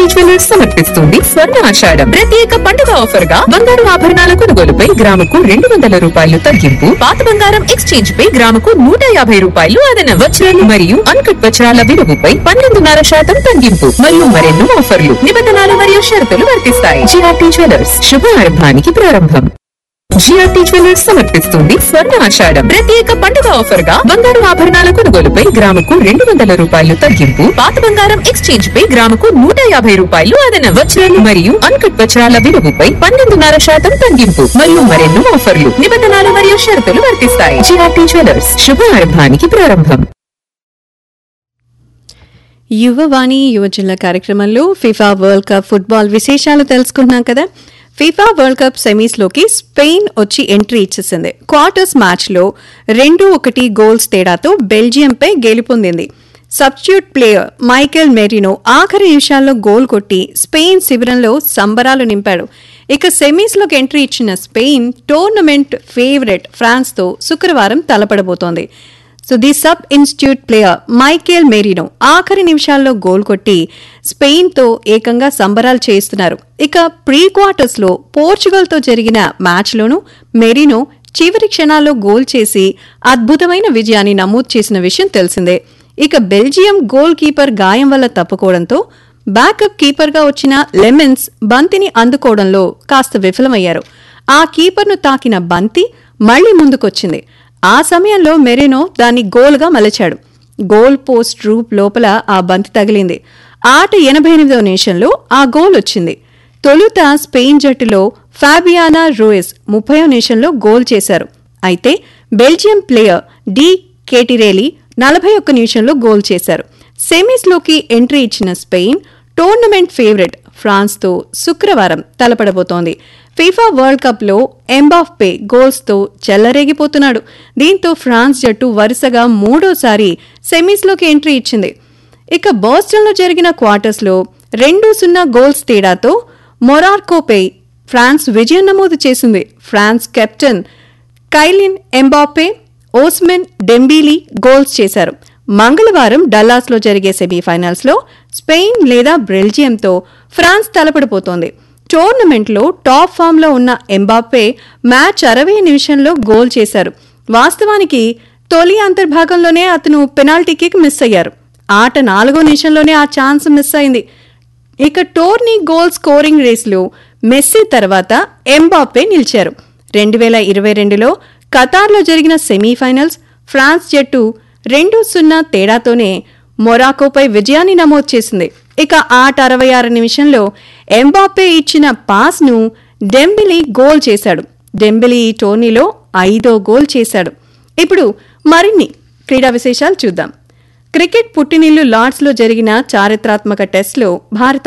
jewellers సమర్పిస్తుంది స్వర్ణ ఆషాఢం ప్రత్యేక పండుగ ఆఫర్ గా బంగారు ఆభరణాల కొనుగోలుపై గ్రాముకు రెండు వందల రూపాయలు తగ్గింపు పాత బంగారం ఎక్స్చేంజ్ పై గ్రాముకు నూట యాభై రూపాయలు అదనం వజ్రాలు మరియు అన్కట్ వజ్రాల విలువపై పన్నెండున్నర శాతం తగ్గింపు మరియు మరెన్నో ఆఫర్లు నిబంధనలు మరియు షరతులు వర్తిస్తాయి జిఆర్టీ జ్యువెలర్స్ శుభారంభానికి ప్రారంభం జిఆర్టీ జ్యువెలర్స్ సమర్పిస్తుంది స్వర్ణ ఆషాఢం ప్రత్యేక పండుగ ఆఫర్ గా బంగారు ఆభరణాల కొనుగోలుపై గ్రాముకు రెండు వందల రూపాయలు తగ్గింపు పాత బంగారం ఎక్స్చేంజ్ పై గ్రాముకు నూట యాభై రూపాయలు అదనం వజ్రాలు మరియు అన్కట్ వజ్రాల విలువపై పన్నెండున్నర శాతం తగ్గింపు మరియు మరెన్నో ఆఫర్లు నిబంధనలు మరియు షరతులు వర్తిస్తాయి జిఆర్టీ జ్యువెలర్స్ శుభారంభానికి ప్రారంభం యువవాణి యువజనుల కార్యక్రమంలో ఫిఫా వరల్డ్ కప్ ఫుట్బాల్ విశేషాలు తెలుసుకున్నాం కదా ఫిఫా వరల్డ్ కప్ సెమీస్లోకి స్పెయిన్ వచ్చి ఎంట్రీ ఇచ్చేసింది క్వార్టర్స్ మ్యాచ్లో రెండు ఒకటి గోల్స్ తేడాతో బెల్జియంపై గెలుపొందింది సబ్స్టిట్యూట్ ప్లేయర్ మైకెల్ మెరినో ఆఖరి నిమిషాల్లో గోల్ కొట్టి స్పెయిన్ శిబిరంలో సంబరాలు నింపాడు ఇక సెమీస్లోకి ఎంట్రీ ఇచ్చిన స్పెయిన్ టోర్నమెంట్ ఫేవరెట్ ఫ్రాన్స్తో శుక్రవారం తలపడబోతోంది so the substitute player Mikel Merino ఆఖరి నిమిషాల్లో గోల్ కొట్టి స్పెయిన్తో ఏకంగా సంబరాలు చేస్తున్నారు ఇక ప్రీ క్వార్టర్స్లో పోర్చుగల్తో జరిగిన మ్యాచ్లోనూ మెరీనో చివరి క్షణాల్లో గోల్ చేసి అద్భుతమైన విజయాన్ని నమోదు చేసిన విషయం తెలిసిందే ఇక బెల్జియం గోల్ కీపర్ గాయం వల్ల తప్పుకోవడంతో బ్యాకప్ కీపర్గా వచ్చిన లెమన్స్ బంతిని అందుకోవడంలో కాస్త విఫలమయ్యారు ఆ కీపర్ను తాకిన బంతి మళ్లీ ముందుకొచ్చింది ఆ సమయంలో మెరీనో దాన్ని గోల్గా మలచాడు గోల్ పోస్ట్ రూప్ లోపల ఆ బంతి తగిలింది ఆట ఎనభై ఎనిమిదవ నిమిషంలో ఆ గోల్ వచ్చింది తొలుత స్పెయిన్ జట్టులో ఫాబియానా రోయస్ ముప్పై నిమిషంలో గోల్ చేశారు అయితే బెల్జియం ప్లేయర్ డి కేటిరేలి నలభై ఒక్క నిమిషంలో గోల్ చేశారు సెమీస్లోకి ఎంట్రీ ఇచ్చిన స్పెయిన్ టోర్నమెంట్ ఫేవరెట్ ఫ్రాన్స్తో శుక్రవారం తలపడబోతోంది ఫీఫా వరల్డ్ కప్లో ఎంబాఫ్పే గోల్స్తో చెల్లరేగిపోతున్నాడు దీంతో ఫ్రాన్స్ జట్టు వరుసగా మూడోసారి సెమీస్లోకి ఎంట్రీ ఇచ్చింది ఇక బోస్టన్లో జరిగిన క్వార్టర్స్లో రెండు సున్నా గోల్స్ తేడాతో మొరార్కోపై ఫ్రాన్స్ విజయం నమోదు చేసింది France captain Kylian Mbappe Ousmane Dembele goals చేశారు మంగళవారం డల్లాస్లో జరిగే సెమీఫైనల్స్లో స్పెయిన్ లేదా బెల్జియంతో ఫ్రాన్స్ తలపడిపోతోంది టోర్నమెంట్లో టాప్ ఫామ్లో ఉన్న ఎంబాపే మ్యాచ్ అరవై నిమిషంలో గోల్ చేశారు వాస్తవానికి తొలి అంతర్భాగంలోనే అతను పెనాల్టీ కిక్ మిస్ అయ్యారు ఆట నాలుగో నిమిషంలోనే ఆ ఛాన్స్ మిస్ అయింది ఇక టోర్నీ గోల్ స్కోరింగ్ రేస్లో మెస్సీ తర్వాత ఎంబాపే నిలిచారు రెండు వేల ఇరవై రెండులో ఖతార్లో జరిగిన సెమీఫైనల్స్ ఫ్రాన్స్ జట్టు రెండు సున్నా తేడాతోనే మొరాకోపై విజయాన్ని నమోదు చేసింది ఇక ఆట అరవై ఆరు నిమిషంలో ఎంబాపే ఇచ్చిన పాస్ను డెంబిలీ గోల్ చేశాడు డెంబిలీ ఈ టోర్నీలో ఐదో గోల్ చేశాడు ఇప్పుడు మరిన్ని క్రీడా విశేషాలు చూద్దాం క్రికెట్ పుట్టినిల్లు లార్డ్స్లో జరిగిన చారిత్రాత్మక టెస్ట్లో భారత